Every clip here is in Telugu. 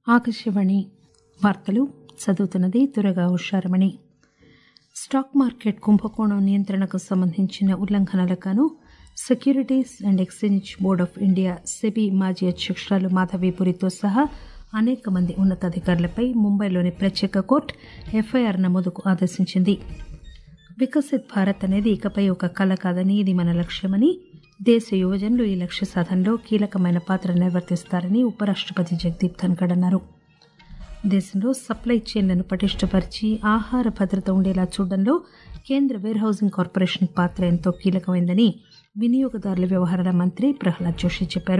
ఆకాశవాణి వార్తలు చదువుతున్నది దురగా ఉషారమణి స్టాక్ మార్కెట్ కుంభకోణం నియంత్రణకు సంబంధించిన ఉల్లంఘనలకు గాను securities and exchange board of India SEBI మాజీ అధ్యకురాలు మాధవీపురితో సహా అనేక మంది ఉన్నతాధికారులపై ముంబైలోని ప్రత్యేక కోర్టు ఎఫ్ఐఆర్ నమోదుకు ఆదేశించింది వికసిత్ భారత్ అనేది ఇకపై ఒక కల కాదని ఇది మన లక్ష్యమని దేశ యువజనులు ఈ లక్ష్య సాధనలో కీలకమైన పాత్ర నిర్వర్తిస్తారని ఉపరాష్టపతి జగదీప్ ధన్కడ్ అన్నారు దేశంలో సప్లై చైన్లను పటిష్టపరిచి ఆహార భద్రత ఉండేలా చూడడంలో కేంద్ర వేర్ హౌసింగ్ కార్పొరేషన్ పాత్ర ఎంతో కీలకమైందని వినియోగదారుల వ్యవహారాల మంత్రి ప్రహ్లాద్ జోషి చెప్పారు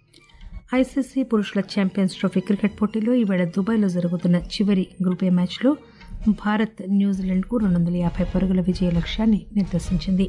ఐసీసీ పురుషుల ఛాంపియన్స్ ట్రోఫీ క్రికెట్ పోటీలో ఈవేళ దుబాయ్లో జరుగుతున్న చివరి గ్రూప్ ఏ మ్యాచ్లో భారత్ న్యూజిలాండ్కు రెండు వందల యాభై పరుగుల విజయ లక్ష్యాన్ని నిర్దేశించింది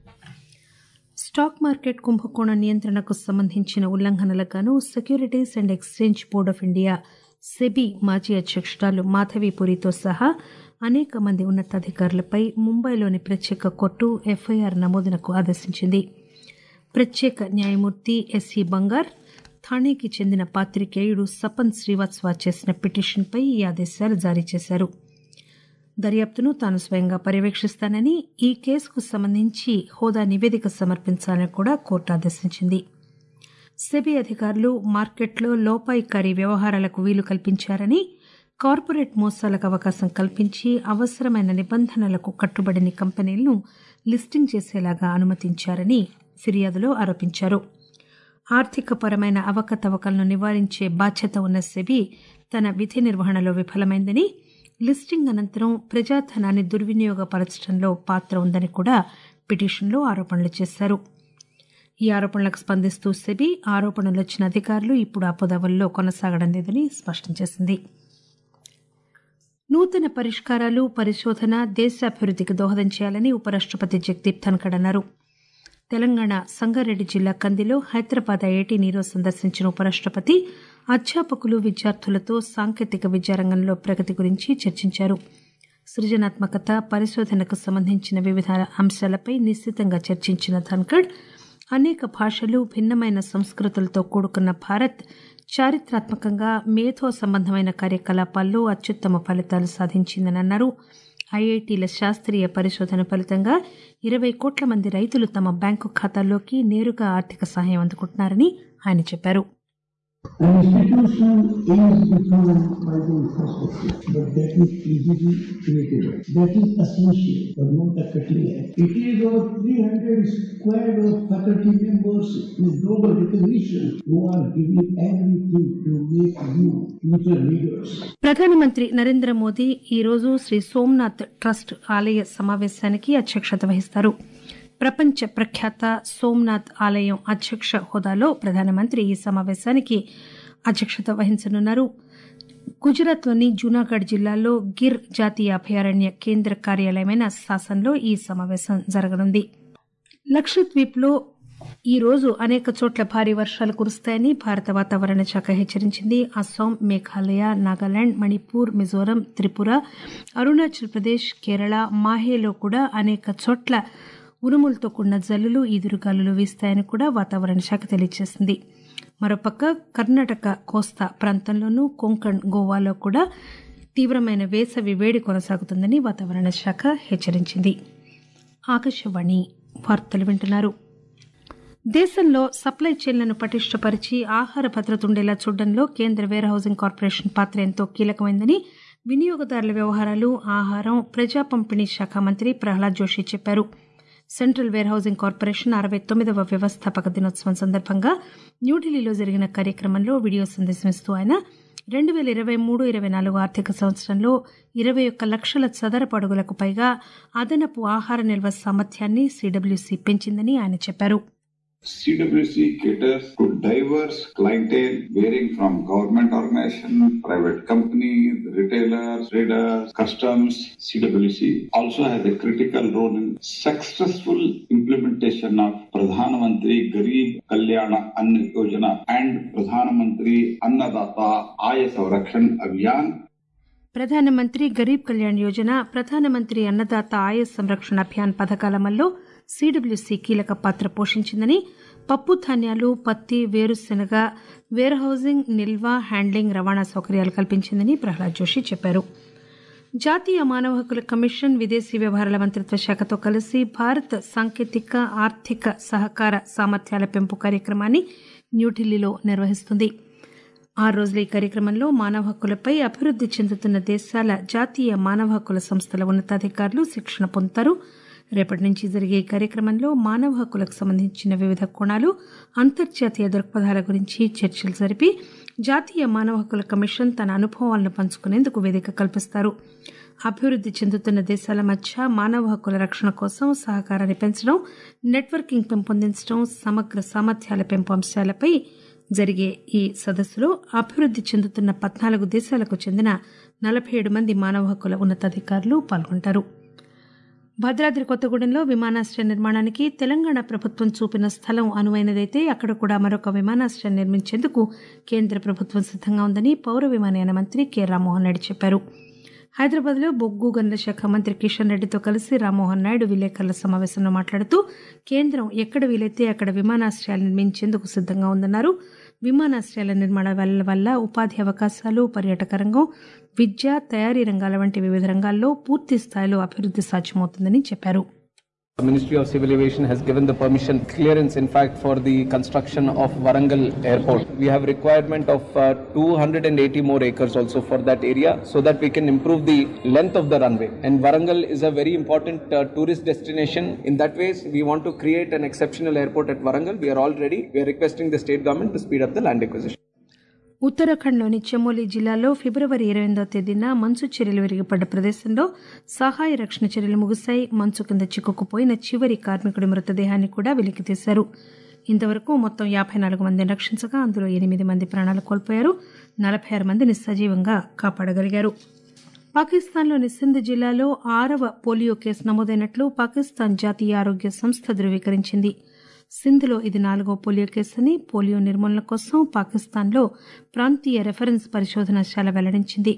స్టాక్ మార్కెట్ కుంభకోణం నియంత్రణకు సంబంధించిన ఉల్లంఘనలకు గాను securities and exchange board of India SEBI మాజీ అధ్యకురాలు మాధవీపురితో సహా అనేక మంది ఉన్నతాధికారులపై ముంబైలోని ప్రత్యేక కోర్టు ఎఫ్ఐఆర్ నమోదునకు ఆదేశించింది ప్రత్యేక న్యాయమూర్తి ఎస్ఈ బంగార్ థాణేకి చెందిన పాత్రికేయుడు సపన్ శ్రీవాత్సవ చేసిన పిటిషన్పై ఈ ఆదేశాలు జారీ చేశారు దర్యాప్తును తాను స్వయంగా పర్యవేక్షిస్తానని ఈ కేసుకు సంబంధించి హోదా నివేదిక సమర్పించాలని కూడా కోర్టు ఆదేశించింది సెబీ అధికారులు మార్కెట్లో లోపాయికారి వ్యవహారాలకు వీలు కల్పించారని కార్పొరేట్ మోసాలకు అవకాశం కల్పించి అవసరమైన నిబంధనలకు కట్టుబడిన కంపెనీలను లిస్టింగ్ చేసేలాగా అనుమతించారని ఫిర్యాదులో ఆరోపించారు ఆర్థికపరమైన అవకతవకలను నివారించే బాధ్యత ఉన్న సెబీ తన విధి నిర్వహణలో విఫలమైందని లిస్టింగ్ అనంతరం ప్రజాధనాన్ని దుర్వినియోగపరచడంలో పాత్ర ఉందని కూడా పిటిషన్లో ఆరోపణలు చేశారు ఈ ఆరోపణలకు స్పందిస్తూ సెబీ ఆరోపణలు వచ్చిన అధికారులు ఇప్పుడు ఆ పదవుల్లో కొనసాగడం లేదని స్పష్టం చేసింది నూతన పరిష్కారాలు పరిశోధన దేశాభివృద్ధికి దోహదం చేయాలని ఉపరాష్టపతి జగదీప్ ధన్కడ్ అన్నారు తెలంగాణ సంగారెడ్డి జిల్లా కందిలో హైదరాబాద్ ఐఐటీని ఈరోజు సందర్శించిన ఉపరాష్టపతి అధ్యాపకులు విద్యార్థులతో సాంకేతిక విద్యారంగంలో ప్రగతి గురించి చర్చించారు సృజనాత్మకత పరిశోధనకు సంబంధించిన వివిధ అంశాలపై నిశ్చితంగా చర్చించిన ధన్కడ్ అనేక భాషలు భిన్నమైన సంస్కృతులతో కూడుకున్న భారత్ చారిత్రాత్మకంగా మేధో సంబంధమైన కార్యకలాపాల్లో అత్యుత్తమ ఫలితాలు సాధించిందని అన్నారు ఐఐటీల శాస్త్రీయ పరిశోధన ఫలితంగా ఇరవై కోట్ల మంది రైతులు తమ బ్యాంకు ఖాతాల్లోకి నేరుగా ఆర్థిక సహాయం అందుకుంటున్నారని ఆయన చెప్పారు An institution is defined by the infrastructure, but that is easily created. That is essential, but not a cutting edge. It is our 300 squad of faculty members with global recognition who are giving everything to make you future leaders. ప్రధానమంత్రి నరేంద్ర మోదీ ఈరోజు శ్రీ సోమనాథ్ ట్రస్ట్ ఆలయ సమావేశానికి అధ్యక్షత వహిస్తారు ప్రపంచ ప్రఖ్యాత సోమనాథ్ ఆలయం అధ్యక్ష హోదాలో ప్రధానమంత్రి ఈ సమావేశానికి అధ్యక్షత వహించనున్నారు గుజరాత్లోని జూనాగఢ్ జిల్లాలో గిర్ జాతీయ అభయారణ్య కేంద్ర కార్యాలయమైన శాసన్లో ఈ సమావేశం జరగనుంది లక్షద్వీప్లో ఈ రోజు అనేక చోట్ల భారీ వర్షాలు కురుస్తాయని భారత వాతావరణ శాఖ హెచ్చరించింది అస్సాం మేఘాలయ నాగాలాండ్ మణిపూర్ మిజోరం త్రిపుర అరుణాచల్ ప్రదేశ్ కేరళ మాహేలో కూడా అనేక చోట్ల ఉరుములతో కూడిన జల్లులు ఈదురుగాలులు వీస్తాయని కూడా వాతావరణ శాఖ తెలియజేసింది మరోపక్క కర్ణాటక కోస్తా ప్రాంతంలోనూ కొంకణ్ గోవాలో కూడా తీవ్రమైన వేసవి వేడి కొనసాగుతుందని వాతావరణ శాఖ హెచ్చరించింది ఆకాశవాణి వార్తలు వింటున్నారు దేశంలో సప్లై చైన్లను పటిష్టపరిచి ఆహార భద్రత ఉండేలా చూడడంలో కేంద్ర వేర్ హౌసింగ్ కార్పొరేషన్ పాత్ర ఎంతో కీలకమైందని వినియోగదారుల వ్యవహారాలు ఆహారం ప్రజా పంపిణీ శాఖ మంత్రి ప్రహ్లాద్ జోషి చెప్పారు సెంట్రల్ వేర్ హౌసింగ్ కార్పొరేషన్ అరవై తొమ్మిదవ వ్యవస్థాపక దినోత్సవం సందర్భంగా న్యూఢిల్లీలో జరిగిన కార్యక్రమంలో వీడియో సందేశమిస్తూ ఆయన రెండు వేల ఇరవై మూడు ఇరవై నాలుగు ఆర్థిక సంవత్సరంలో ఇరవై ఒక్క లక్షల చదరపు అడుగులకు పైగా అదనపు ఆహార నిల్వ సామర్థ్యాన్ని సిడబ్ల్యూసీ పెంచిందని ఆయన చెప్పారు CWC caters to diverse clientele varying from government organization, private companies, retailers, traders, customs. CWC also has a critical role in successful implementation of Pradhan Mantri Garib Kalyana Anna Yojana and Pradhan Mantri Annadata Aya Savrakshan Abhiyan ప్రధానమంత్రి గరీబ్ కళ్యాణ్ యోజన ప్రధానమంత్రి అన్నదాత ఆయ సంరక్షణ అభియాన్ పథకాల అమల్లో సిడబ్ల్యూసీ కీలక పాత్ర పోషించిందని పప్పు ధాన్యాలు పత్తి వేరుశెనగ వేర్ హౌసింగ్ నిల్వ హ్యాండ్లింగ్ రవాణా సౌకర్యాలు కల్పించిందని ప్రహ్లాద్ జోషి చెప్పారు జాతీయ మానవ హక్కుల కమిషన్ విదేశీ వ్యవహారాల మంత్రిత్వ శాఖతో కలిసి భారత్ సాంకేతిక ఆర్థిక సహకార సామర్థ్యాల పెంపు కార్యక్రమాన్ని న్యూఢిల్లీలో నిర్వహిస్తుంది ఆరు రోజుల ఈ కార్యక్రమంలో మానవ హక్కులపై అభివృద్ది చెందుతున్న దేశాల జాతీయ మానవ హక్కుల సంస్థల ఉన్నతాధికారులు శిక్షణ పొందుతారు రేపటి నుంచి జరిగే ఈ కార్యక్రమంలో మానవ హక్కులకు సంబంధించిన వివిధ కోణాలు అంతర్జాతీయ దృక్పథాల గురించి చర్చలు జరిపి జాతీయ మానవ హక్కుల కమిషన్ తన అనుభవాలను పంచుకునేందుకు వేదిక కల్పిస్తారు అభివృద్ది చెందుతున్న దేశాల మధ్య మానవ హక్కుల రక్షణ కోసం సహకారాన్ని పెంచడం నెట్వర్కింగ్ పెంపొందించడం సమగ్ర సామర్థ్యాల పెంపు అంశాలపై జరిగే ఈ సదస్సులో అభివృద్ది చెందుతున్న పద్నాలుగు దేశాలకు చెందిన నలభై ఏడు మంది మానవ హక్కుల ఉన్నతాధికారులు పాల్గొంటారు భద్రాద్రి కొత్తగూడెంలో విమానాశ్రయ నిర్మాణానికి తెలంగాణ ప్రభుత్వం చూపిన స్థలం అనువైనదైతే అక్కడ కూడా మరొక విమానాశ్రయం నిర్మించేందుకు కేంద్ర ప్రభుత్వం సిద్దంగా ఉందని పౌర విమానయాన మంత్రి కె రామ్మోహన్ నాయుడు చెప్పారు హైదరాబాద్లో బొగ్గు గనుల శాఖ మంత్రి కిషన్ రెడ్డితో కలిసి రామ్మోహన్ నాయుడు విలేకరుల సమావేశంలో మాట్లాడుతూ కేంద్రం ఎక్కడ వీలైతే అక్కడ విమానాశ్రయాలు నిర్మించేందుకు సిద్దంగా ఉందన్నారు విమానాశ్రయాల నిర్మాణం వల్ల వల్ల ఉపాధి అవకాశాలు పర్యాటక రంగం విద్య తయారీ రంగాల వంటి వివిధ రంగాల్లో పూర్తి స్థాయిలో అభివృద్ది సాధ్యమవుతుందని చెప్పారు The Ministry of Civil Aviation has given the permission clearance, in fact, for the construction of Warangal Airport. We have requirement of uh, 280 more acres also for that area, so that we can improve the length of the runway. And Warangal is a very important uh, tourist destination. In that ways, we want to create an exceptional airport at Warangal. We are all ready. We are requesting the state government to speed up the land acquisition. ఉత్తరాఖండ్లోని చమోలి జిల్లాలో ఫిబ్రవరి ఇరవై ఎనిమిదవ తేదీన మంచు చర్యలు విరిగిపడ్డ ప్రదేశంలో సహాయ రక్షణ చర్యలు ముగిశాయి మంచు కింద చిక్కుకుపోయిన చివరి కార్మికుడి మృతదేహాన్ని కూడా వెలికితీశారు ఇంతవరకు మొత్తం యాభై నాలుగు మందిని రక్షించగా అందులో ఎనిమిది మంది ప్రాణాలు కోల్పోయారు నలభై ఆరు మందిని సజీవంగా కాపాడగలిగారు పాకిస్తాన్లోని సింధ్ జిల్లాలో ఆరవ పోలియో కేసు నమోదైనట్లు పాకిస్తాన్ జాతీయ ఆరోగ్య సంస్థ ధృవీకరించింది సింధ్లో ఇది నాలుగో పోలియో కేసు అని పోలియో నిర్మూలన కోసం పాకిస్తాన్లో ప్రాంతీయ రెఫరెన్స్ పరిశోధనశాల వెల్లడించింది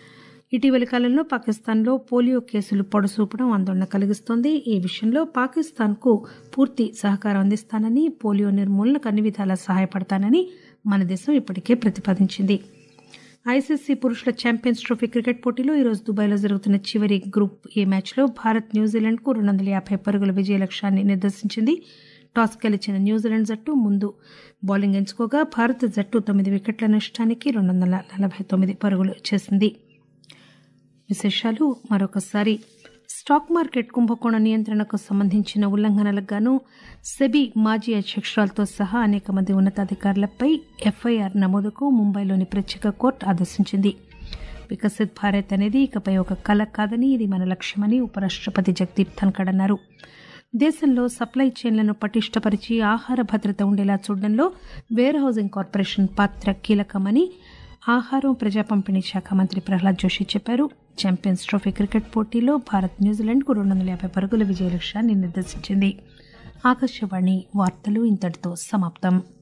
ఇటీవలి కాలంలో పాకిస్తాన్లో పోలియో కేసులు పొడసూపడం ఆందోళన కలిగిస్తోంది ఈ విషయంలో పాకిస్తాన్కు పూర్తి సహకారం అందిస్తానని పోలియో నిర్మూలనకు అన్ని విధాలా సహాయపడతానని మన దేశం ఇప్పటికే ప్రతిపాదించింది ఐసీసీ పురుషుల ఛాంపియన్స్ ట్రోఫీ క్రికెట్ పోటీలో ఈరోజు దుబాయ్లో జరుగుతున్న చివరి గ్రూప్ ఏ మ్యాచ్లో భారత్ న్యూజిలాండ్కు రెండు వందల యాభై పరుగుల విజయ లక్ష్యాన్ని నిర్దేశించింది టాస్ గెలిచిన న్యూజిలాండ్ జట్టు ముందు బౌలింగ్ ఎంచుకోగా భారత జట్టు తొమ్మిది వికెట్ల నష్టానికి రెండు వందల నలభై తొమ్మిది పరుగులు చేసింది విశేషాలు మరొకసారి స్టాక్ మార్కెట్ కుంభకోణ నియంత్రణకు సంబంధించిన ఉల్లంఘనలకు గాను సెబీ మాజీ అధ్యక్షురాలతో సహా అనేక మంది ఉన్నతాధికారులపై ఎఫ్ఐఆర్ నమోదుకు ముంబైలోని ప్రత్యేక కోర్టు ఆదేశించింది వికసిత్ భారత్ అనేది ఇకపై ఒక కల కాదని ఇది మన లక్ష్యమని ఉపరాష్టపతి జగదీప్ ధన్కడ్ అన్నారు దేశంలో సప్లై చైన్లను పటిష్టపరిచి ఆహార భద్రత ఉండేలా చూడడంలో వేర్ హౌసింగ్ కార్పొరేషన్ పాత్ర కీలకమని ఆహారం ప్రజా పంపిణీ శాఖ మంత్రి ప్రహ్లాద్ జోషి చెప్పారు ఛాంపియన్స్ ట్రోఫీ క్రికెట్ పోటీలో భారత్ న్యూజిలాండ్కు రెండు వందల యాభై పరుగుల విజయ లక్ష్యాన్ని నిర్దేశించింది ఆకాశవాణి వార్తలు ఇంతటితో సమాప్తం